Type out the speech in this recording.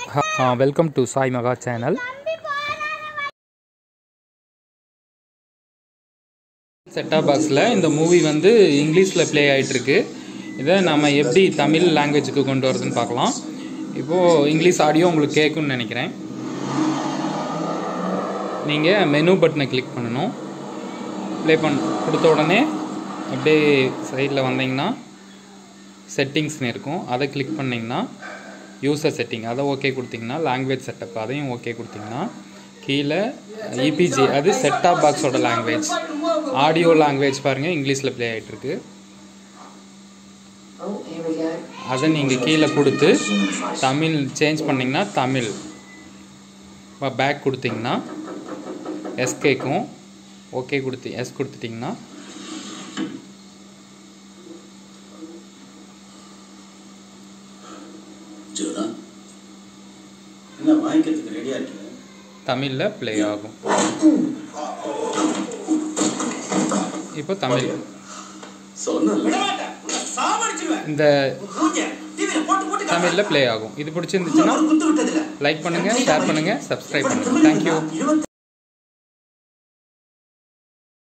Welcome to Sai மகா channel set top பாக்ஸில் இந்த மூவி வந்து இங்கிலீஷில் ப்ளே ஆகிட்டுருக்கு இதை நம்ம எப்படி தமிழ் லாங்குவேஜுக்கு கொண்டு வரதுன்னு பார்க்கலாம் இப்போது இங்கிலீஷ் ஆடியோ உங்களுக்கு கேட்கும்னு நினைக்கிறேன் நீங்கள் மெனு பட்டனை கிளிக் பண்ணணும் ப்ளே பண்ண கொடுத்த உடனே அப்படியே சைடில் வந்தீங்கன்னா செட்டிங்ஸ்னு இருக்கும் அதை கிளிக் பண்ணிங்கன்னா யூசர் செட்டிங் அதை ஓகே கொடுத்தீங்கன்னா லாங்குவேஜ் செட்டப் அதையும் ஓகே கொடுத்தீங்கன்னா கீழே இபிஜி அது செட்டாப் பாக்ஸோட லாங்குவேஜ் ஆடியோ லாங்குவேஜ் பாருங்கள் இங்கிலீஷில் ப்ளே ஆகிட்டுருக்கு Oh, here we go. அதை நீங்கள் கீழே கொடுத்து தமிழ் சேஞ்ச் பண்ணிங்கன்னா தமிழ் இப்போ பேக் கொடுத்தீங்கன்னா எஸ் கேட்கும் ஓகே கொடுத்து எஸ் கொடுத்துட்டிங்கன்னா ஜோதா என்ன வாங்கிக்கிறதுக்கு ரெடியா இருக்கு தமிழில் ப்ளே ஆகும் இப்போ தமிழ் சொன்ன இந்த தமிழில் ப்ளே ஆகும் இது பிடிச்சிருந்துச்சுன்னா லைக் பண்ணுங்கள் ஷேர் பண்ணுங்கள் சப்ஸ்கிரைப் பண்ணுங்கள் தேங்க்யூ